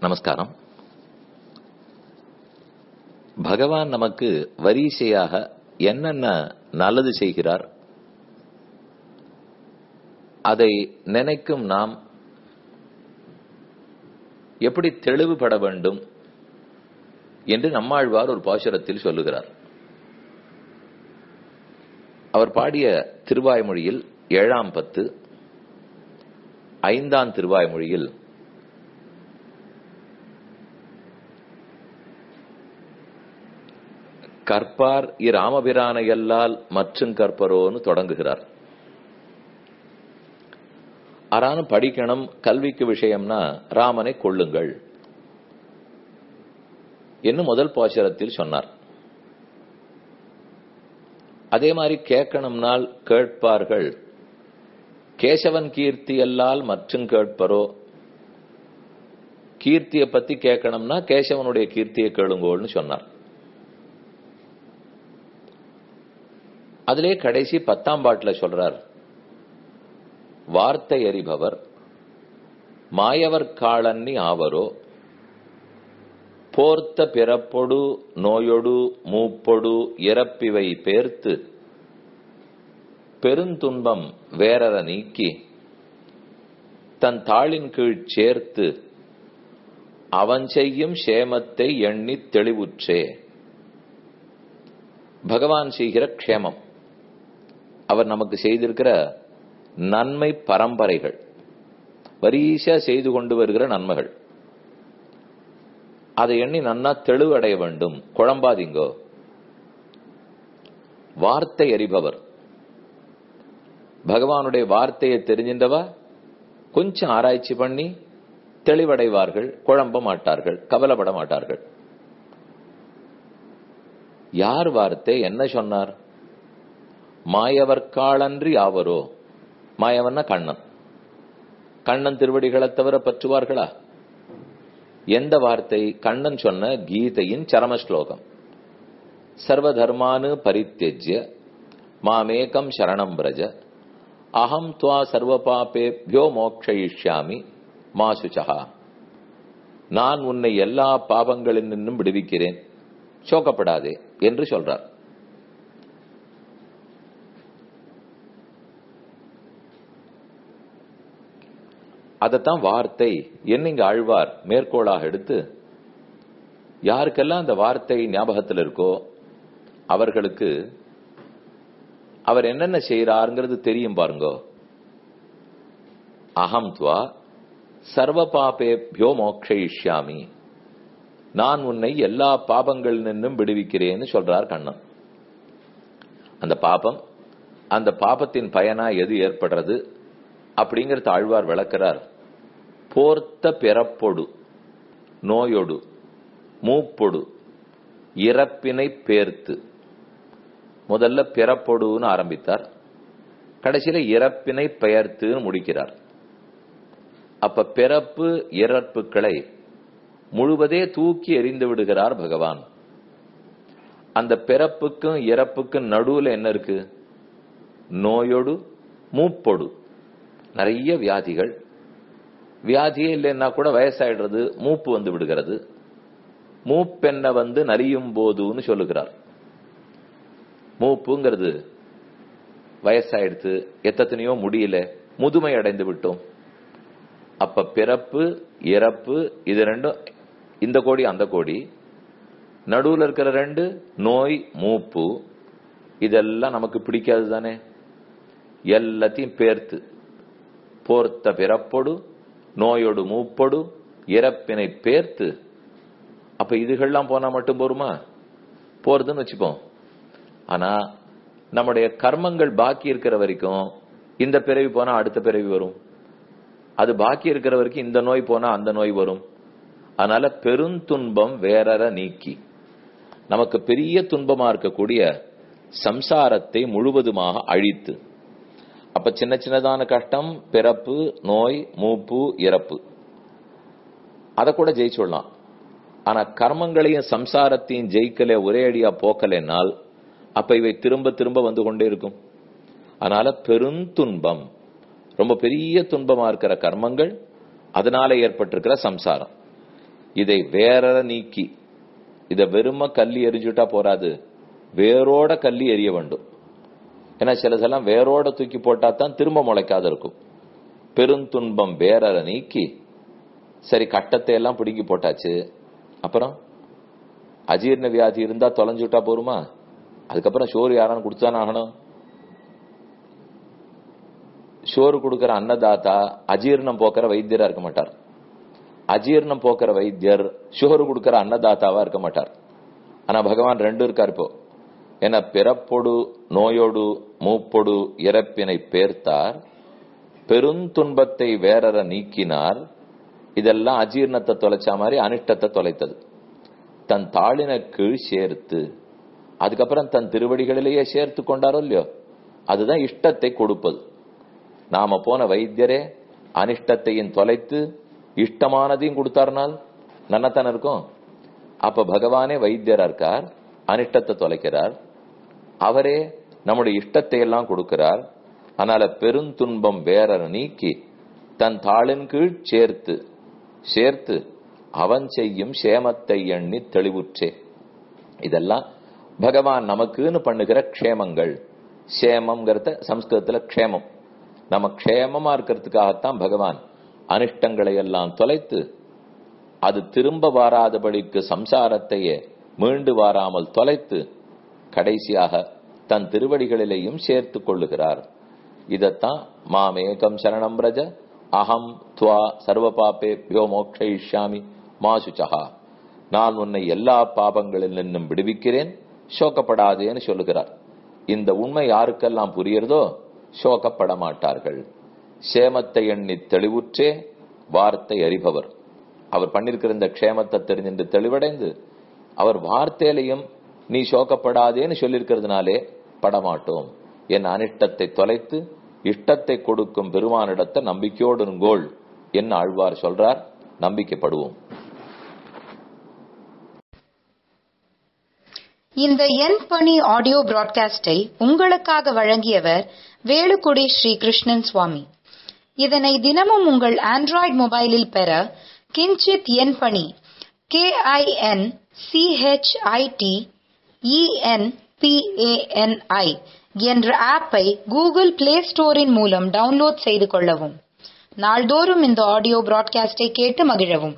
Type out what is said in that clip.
நமஸ்காரம் பகவான் நமக்கு வரிசையாக என்னென்ன நல்லது செய்கிறார் அதை நினைக்கும் நாம் எப்படி தெளிவுபட வேண்டும் என்று நம்மாழ்வார் ஒரு பாசுரத்தில் சொல்லுகிறார் அவர் பாடிய திருவாய்மொழியில் ஏழாம் பத்து ஐந்தாம் திருவாய்மொழியில் கற்பார் இராமபிரானையல்லால் மற்றும் கற்பரோன்னு தொடங்குகிறார் ஆனாலும் படிக்கணும் கல்விக்கு விஷயம்னா ராமனை கொள்ளுங்கள் என்று முதல் பாசுரத்தில் சொன்னார் அதே மாதிரி கேட்கணும்னால் கேட்பார்கள் கேசவன் கீர்த்தி அல்லால் மற்றும் கேட்பரோ கீர்த்தியை பத்தி கேட்கணும்னா கேசவனுடைய கீர்த்தியை கேளுங்கோள்னு சொன்னார் அதிலே கடைசி பத்தாம் பாட்டுல சொல்றார் வார்த்தை அறிபவர் மாயவர் காளன்னி ஆவரோ போர்த்த பிறப்பொடு நோயொடு மூப்பொடு இறப்பிவை பேர்த்து பெருந்துன்பம் வேறற நீக்கி தன் தாளின் கீழ் சேர்த்து அவன் செய்யும் சேமத்தை எண்ணி தெளிவுற்றே பகவான் செய்கிற க்ஷேமம் அவர் நமக்கு செய்திருக்கிற நன்மை பரம்பரைகள் வரிசா செய்து கொண்டு வருகிற நன்மைகள் அதை எண்ணி நன்னா தெளிவடைய வேண்டும் குழம்பாதீங்கோ வார்த்தை அறிபவர் பகவானுடைய வார்த்தையை தெரிஞ்சின்றவா கொஞ்சம் ஆராய்ச்சி பண்ணி தெளிவடைவார்கள் குழம்ப மாட்டார்கள் கவலைப்பட மாட்டார்கள் யார் வார்த்தை என்ன சொன்னார் மாயவர்காளன்றி ஆவரோ மாயவன்னா கண்ணன் கண்ணன் திருவடிகளை தவிர பற்றுவார்களா எந்த வார்த்தை கண்ணன் சொன்ன கீதையின் சரம ஸ்லோகம் சர்வதர்மானு பரித்தெஜ்ய மாமேகம் சரணம் பிரஜ அகம் துவா சர்வ பாபேபியோ மோக்ஷயிஷ்யாமி மாசுச்சகா நான் உன்னை எல்லா பாபங்களில் நின்றும் விடுவிக்கிறேன் சோக்கப்படாதே என்று சொல்றார் அதைத்தான் வார்த்தை என்ன இங்க ஆழ்வார் மேற்கோளாக எடுத்து யாருக்கெல்லாம் அந்த வார்த்தை ஞாபகத்தில் இருக்கோ அவர்களுக்கு அவர் என்னென்ன செய்யறாருங்கிறது தெரியும் பாருங்கோ அகம் துவா சர்வ பாபேபியோ மோக்ஷயிஷ்யாமி நான் உன்னை எல்லா பாபங்கள் நின்றும் விடுவிக்கிறேன்னு சொல்றார் கண்ணன் அந்த பாபம் அந்த பாபத்தின் பயனா எது ஏற்படுறது அப்படிங்கறது ஆழ்வார் விளக்கிறார் போர்த்த பிறப்பொடு நோயொடு மூப்பொடு இறப்பினை பேர்த்து முதல்ல பிறப்பொடுன்னு ஆரம்பித்தார் கடைசியில இறப்பினை பெயர்த்துன்னு முடிக்கிறார் அப்ப பிறப்பு இறப்புகளை முழுவதே தூக்கி எறிந்து விடுகிறார் பகவான் அந்த பிறப்புக்கும் இறப்புக்கும் நடுவுல என்ன இருக்கு நோயொடு மூப்பொடு நிறைய வியாதிகள் வியாதியே இல்லைன்னா கூட வயசாயிடுறது மூப்பு வந்து விடுகிறது மூப்பெண்ண வந்து நலியும் போதுன்னு சொல்லுகிறார் மூப்புங்கிறது வயசாயிடுத்து எத்தனையோ முடியல முதுமை அடைந்து விட்டோம் அப்ப பிறப்பு இறப்பு இது ரெண்டும் இந்த கோடி அந்த கோடி நடுவில் இருக்கிற ரெண்டு நோய் மூப்பு இதெல்லாம் நமக்கு பிடிக்காது தானே எல்லாத்தையும் பேர்த்து போர்த்த பிறப்பொடு நோயோடு மூப்பொடு இறப்பினை பேர்த்து அப்ப இதுகள்லாம் போனா மட்டும் போருமா போறதுன்னு வச்சுப்போம் ஆனா நம்முடைய கர்மங்கள் பாக்கி இருக்கிற வரைக்கும் இந்த பிறவி போனா அடுத்த பிறவி வரும் அது பாக்கி இருக்கிற வரைக்கும் இந்த நோய் போனா அந்த நோய் வரும் அதனால பெருந்துன்பம் வேறற நீக்கி நமக்கு பெரிய துன்பமா இருக்கக்கூடிய சம்சாரத்தை முழுவதுமாக அழித்து அப்ப சின்ன சின்னதான கஷ்டம் பிறப்பு நோய் மூப்பு இறப்பு அதை கூட ஜெயிச்சுடலாம் ஆனா கர்மங்களையும் சம்சாரத்தையும் ஜெயிக்கல ஒரே அடியா போக்கலைனால் அப்ப இவை திரும்ப திரும்ப வந்து கொண்டே இருக்கும் அதனால பெருந்துன்பம் ரொம்ப பெரிய துன்பமா இருக்கிற கர்மங்கள் அதனால ஏற்பட்டிருக்கிற சம்சாரம் இதை வேற நீக்கி இத வெறும கல்லி எரிஞ்சுட்டா போராது வேரோட கல்லி எரிய வேண்டும் ஏன்னா சிலதெல்லாம் வேரோட தூக்கி போட்டா தான் திரும்ப முளைக்காத இருக்கும் பெருந்துன்பம் வேறற நீக்கி சரி கட்டத்தை எல்லாம் பிடுங்கி போட்டாச்சு அப்புறம் அஜீர்ண வியாதி இருந்தா தொலைஞ்சு விட்டா போருமா அதுக்கப்புறம் சோறு யாரான்னு கொடுத்தானே ஆகணும் சோறு கொடுக்கிற அன்னதாத்தா அஜீர்ணம் போக்குற வைத்தியரா இருக்க மாட்டார் அஜீர்ணம் போக்குற வைத்தியர் சோறு கொடுக்கிற அன்னதாத்தாவா இருக்க மாட்டார் ஆனா பகவான் ரெண்டு இருக்கார் இப்போ என பிறப்பொடு நோயோடு மூப்பொடு இறப்பினை பேர்த்தார் பெருந்துன்பத்தை வேறற நீக்கினார் இதெல்லாம் அஜீர்ணத்தை தொலைச்ச மாதிரி அனிஷ்டத்தை தொலைத்தது தன் தாளின கீழ் சேர்த்து அதுக்கப்புறம் தன் திருவடிகளிலேயே சேர்த்து கொண்டாரோ இல்லையோ அதுதான் இஷ்டத்தை கொடுப்பது நாம போன வைத்தியரே அனிஷ்டத்தையும் தொலைத்து இஷ்டமானதையும் கொடுத்தாருனால் நன்னத்தானே இருக்கும் அப்ப பகவானே வைத்தியரா இருக்கார் அனிஷ்டத்தை தொலைக்கிறார் அவரே நம்முடைய இஷ்டத்தை எல்லாம் கொடுக்கிறார் அதனால பெருந்துன்பம் வேற நீக்கி தன் தாளின் கீழ் சேர்த்து சேர்த்து அவன் செய்யும் சேமத்தை எண்ணி தெளிவுற்றே இதெல்லாம் பகவான் நமக்குன்னு பண்ணுகிற க்ஷேமங்கள் சேமம்ங்கிறத சம்ஸ்கிருதத்துல க்ஷேமம் நம்ம க்ஷேமமா இருக்கிறதுக்காகத்தான் பகவான் அனிஷ்டங்களை எல்லாம் தொலைத்து அது திரும்ப வாராதபடிக்கு சம்சாரத்தையே மீண்டு வாராமல் தொலைத்து கடைசியாக தன் திருவடிகளிலேயும் சேர்த்து கொள்ளுகிறார் இதத்தான் மாமேகம் சரணம் ரஜ அகம் துவா சர்வ பாப்பேபியோ மோக்ஷயிஷ்யாமி மாசுச்சகா நான் உன்னை எல்லா பாபங்களில் நின்னும் விடுவிக்கிறேன் சோகப்படாதேன்னு சொல்லுகிறார் இந்த உண்மை யாருக்கெல்லாம் புரியுறதோ சோகப்பட மாட்டார்கள் சேமத்தை எண்ணி தெளிவுற்றே வார்த்தை அறிபவர் அவர் பண்ணிருக்கிற இந்த க்ஷேமத்தை தெரிஞ்சின்று தெளிவடைந்து அவர் வார்த்தையிலையும் நீ சோகப்படாதேன்னு சொல்லியிருக்கிறதுனாலே படமாட்டோம் என் அனிஷ்டத்தை தொலைத்து இஷ்டத்தை கொடுக்கும் பெருமானிடத்தை நம்பிக்கையோடு இருங்கோள் என்ன ஆழ்வார் சொல்றார் நம்பிக்கைப்படுவோம் இந்த என் பணி ஆடியோ பிராட்காஸ்டை உங்களுக்காக வழங்கியவர் வேலுக்குடி ஸ்ரீ கிருஷ்ணன் சுவாமி இதனை தினமும் உங்கள் ஆண்ட்ராய்டு மொபைலில் பெற கிஞ்சித் என் பணி கே ஐ என் சிஹெச்ஐடி இஎன்பிஏஎன்ஐ என்ற ஆப்பை கூகுள் பிளே ஸ்டோரின் மூலம் டவுன்லோட் செய்து கொள்ளவும் நாள்தோறும் இந்த ஆடியோ பிராட்காஸ்டை கேட்டு மகிழவும்